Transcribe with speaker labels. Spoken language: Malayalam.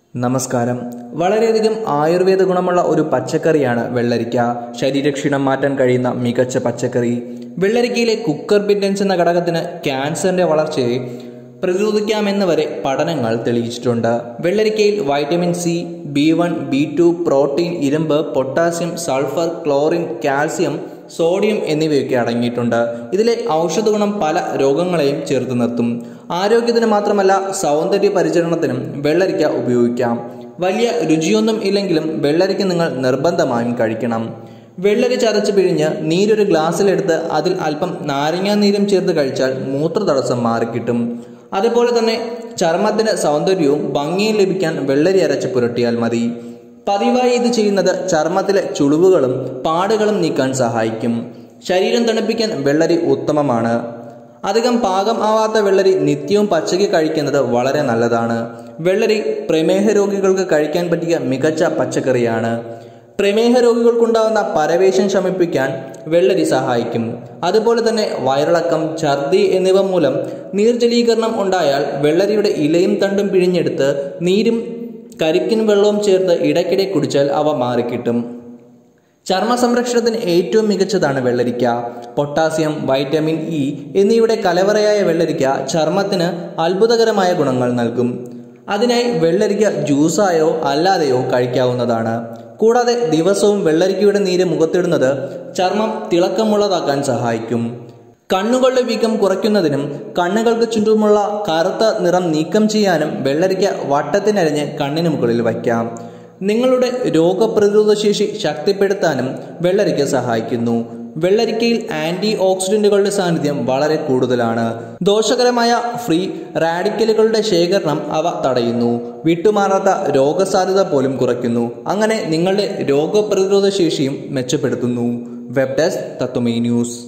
Speaker 1: നമസ്കാരം വളരെയധികം ആയുർവേദ ഗുണമുള്ള ഒരു പച്ചക്കറിയാണ് വെള്ളരിക്ക ശരീരക്ഷീണം മാറ്റാൻ കഴിയുന്ന മികച്ച പച്ചക്കറി വെള്ളരിക്കയിലെ കുക്കർ ബിൻഡൻസ് എന്ന ഘടകത്തിന് ക്യാൻസറിന്റെ വളർച്ചയെ പ്രതിരോധിക്കാമെന്ന് വരെ പഠനങ്ങൾ തെളിയിച്ചിട്ടുണ്ട് വെള്ളരിക്കയിൽ vitamin C B one B two protein ഇരുമ്പ് potassium sulphur chlorine calcium sodium എന്നിവയൊക്കെ അടങ്ങിയിട്ടുണ്ട് ഇതിലെ ഔഷധ ഗുണം പല രോഗങ്ങളെയും ചേർത്ത് നിർത്തും ആരോഗ്യത്തിന് മാത്രമല്ല സൗന്ദര്യ പരിചരണത്തിനും വെള്ളരിക്ക ഉപയോഗിക്കാം വലിയ രുചിയൊന്നും ഇല്ലെങ്കിലും വെള്ളരിക്ക നിങ്ങൾ നിർബന്ധമായും കഴിക്കണം വെള്ളരി ചതച്ച് പിഴിഞ്ഞ് നീരൊരു ഗ്ലാസ്സിലെടുത്ത് അതിൽ അല്പം നാരങ്ങാ നീരും ചേർത്ത് കഴിച്ചാൽ മൂത്ര തടസ്സം മാറിക്കിട്ടും അതുപോലെ തന്നെ ചർമ്മത്തിന് സൗന്ദര്യവും ഭംഗിയും ലഭിക്കാൻ വെള്ളരി അരച്ച് പുരട്ടിയാൽ മതി പതിവായി ഇത് ചെയ്യുന്നത് ചർമ്മത്തിലെ ചുളിവുകളും പാടുകളും നീക്കാൻ സഹായിക്കും ശരീരം തണുപ്പിക്കാൻ വെള്ളരി ഉത്തമമാണ് അധികം പാകം ആവാത്ത വെള്ളരി നിത്യവും പച്ചയ്ക്ക് കഴിക്കുന്നത് വളരെ നല്ലതാണ് വെള്ളരി പ്രമേഹ രോഗികൾക്ക് കഴിക്കാൻ പറ്റിയ മികച്ച പച്ചക്കറിയാണ് പ്രമേഹ രോഗികൾക്കുണ്ടാകുന്ന പരവേശം ശമിപ്പിക്കാൻ വെള്ളരി സഹായിക്കും അതുപോലെ തന്നെ വയറിളക്കം ഛർദി എന്നിവ മൂലം നീർജലീകരണം ഉണ്ടായാൽ വെള്ളരിയുടെ ഇലയും തണ്ടും പിഴിഞ്ഞെടുത്ത് നീരും കരിക്കിൻ വെള്ളവും ചേർത്ത് ഇടയ്ക്കിടെ കുടിച്ചാൽ അവ മാറിക്കിട്ടും ചർമ്മ സംരക്ഷണത്തിന് ഏറ്റവും മികച്ചതാണ് വെള്ളരിക്ക പൊട്ടാസ്യം വൈറ്റമിൻ ഇ എന്നിവയുടെ കലവറയായ വെള്ളരിക്ക ചർമ്മത്തിന് അത്ഭുതകരമായ ഗുണങ്ങൾ നൽകും അതിനായി വെള്ളരിക്ക ജ്യൂസായോ അല്ലാതെയോ കഴിക്കാവുന്നതാണ് കൂടാതെ ദിവസവും വെള്ളരിക്കയുടെ നീര് മുഖത്തിടുന്നത് ചർമ്മം തിളക്കമുള്ളതാക്കാൻ സഹായിക്കും കണ്ണുകളുടെ വീക്കം കുറയ്ക്കുന്നതിനും കണ്ണുകൾക്ക് ചുറ്റുമുള്ള കറുത്ത നിറം നീക്കം ചെയ്യാനും വെള്ളരിക്ക വട്ടത്തിനരിഞ്ഞ് കണ്ണിന് മുകളിൽ വയ്ക്കാം നിങ്ങളുടെ രോഗപ്രതിരോധ ശേഷി ശക്തിപ്പെടുത്താനും വെള്ളരിക്ക സഹായിക്കുന്നു വെള്ളരിക്കയിൽ ആന്റി ഓക്സിഡന്റുകളുടെ സാന്നിധ്യം വളരെ കൂടുതലാണ് ദോഷകരമായ ഫ്രീ റാഡിക്കലുകളുടെ ശേഖരണം അവ തടയുന്നു വിട്ടുമാറാത്ത രോഗസാധ്യത പോലും കുറയ്ക്കുന്നു അങ്ങനെ നിങ്ങളുടെ രോഗപ്രതിരോധ ശേഷിയും മെച്ചപ്പെടുത്തുന്നു വെബ് ഡെസ്ക് തത്വമേ ന്യൂസ്